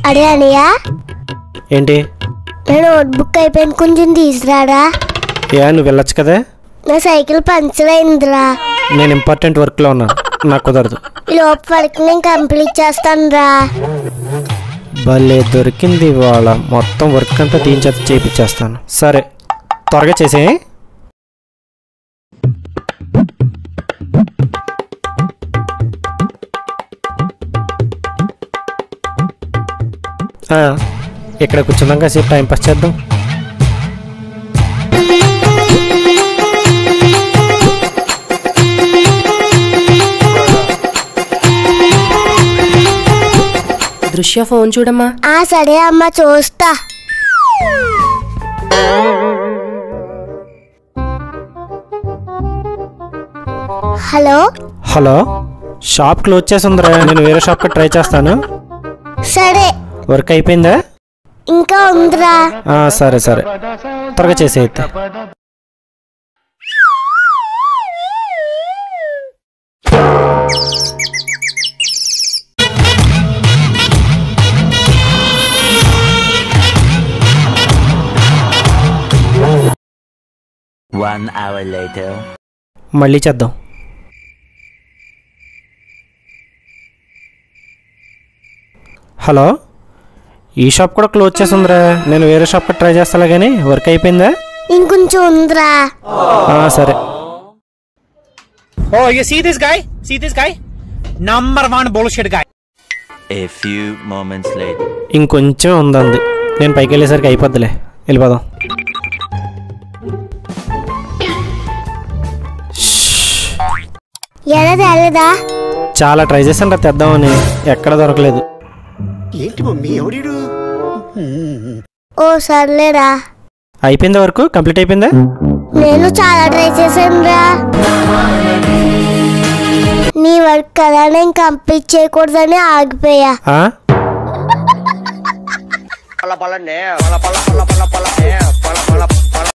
అడే అనియా ఏంటి నా నోట్బుక్ అయిపోయింది కొంచెం తీసురాడా ఏ నువ్వు వెళ్ళొచ్చు కదా నా సైకిల్ పంచర్ అయిందిరా నేను ఇంపార్టెంట్ వర్క్లో ఉన్నాను నాకు కుదరదు ఈ లోపు వరకు నేను కంప్లీట్ చేస్తాను రా భలే దొరికింది ఇవాళ మొత్తం వర్క్ అంతా దీని చేత చేపించేస్తాను సరే త్వరగా చేసే ఆ, ఇక్కడ కూర్చున్నాం కాసేపు టైం పాస్ చేద్దాం దృశ్య ఫోన్ చూడమ్మా ఆ సరే అమ్మ చూస్తా హలో హలో షాప్ క్లోజ్ చేసి ఉందిరా నేను వేరే షాప్కి ట్రై చేస్తాను సరే వర్క్ అయిపోయిందా ఇంకా ఉందిరా ఆ, సరే సరే త్వరగా చేసే అయితే One hour later. మళ్ళీ చేద్దాం హలో ఈ షాప్ కూడా క్లోజ్ చేసి ఉందిరా నేను వేరే షాప్కి ట్రై చేస్తాలే కానీ వర్క్ అయిపోయిందా ఇంకొంచెం ఉందిరా ఆ, సరే Oh, you see this guy? See this guy? Number one bullshit guy. A few moments later. ఇంకొంచెం ఉందంది నేను పైకి వెళ్ళేసరికి అయిపోద్దిలే వెళ్ళిపోదాం ఎలా తేలేదా చాలా ట్రై చేశాను రా తెద్దామని ఎక్కడ దొరకలేదు ఓ సర్లేరా అయిపోయిందా వరకు కంప్లీట్ అయిపోయిందా నేను చాలా ట్రై చేశాను రా నీ వర్క్ కదా నేను కంప్లీట్ చేయకూడదని ఆగిపోయా ఆ? pala pala ne, pala pala pala pala pala ne.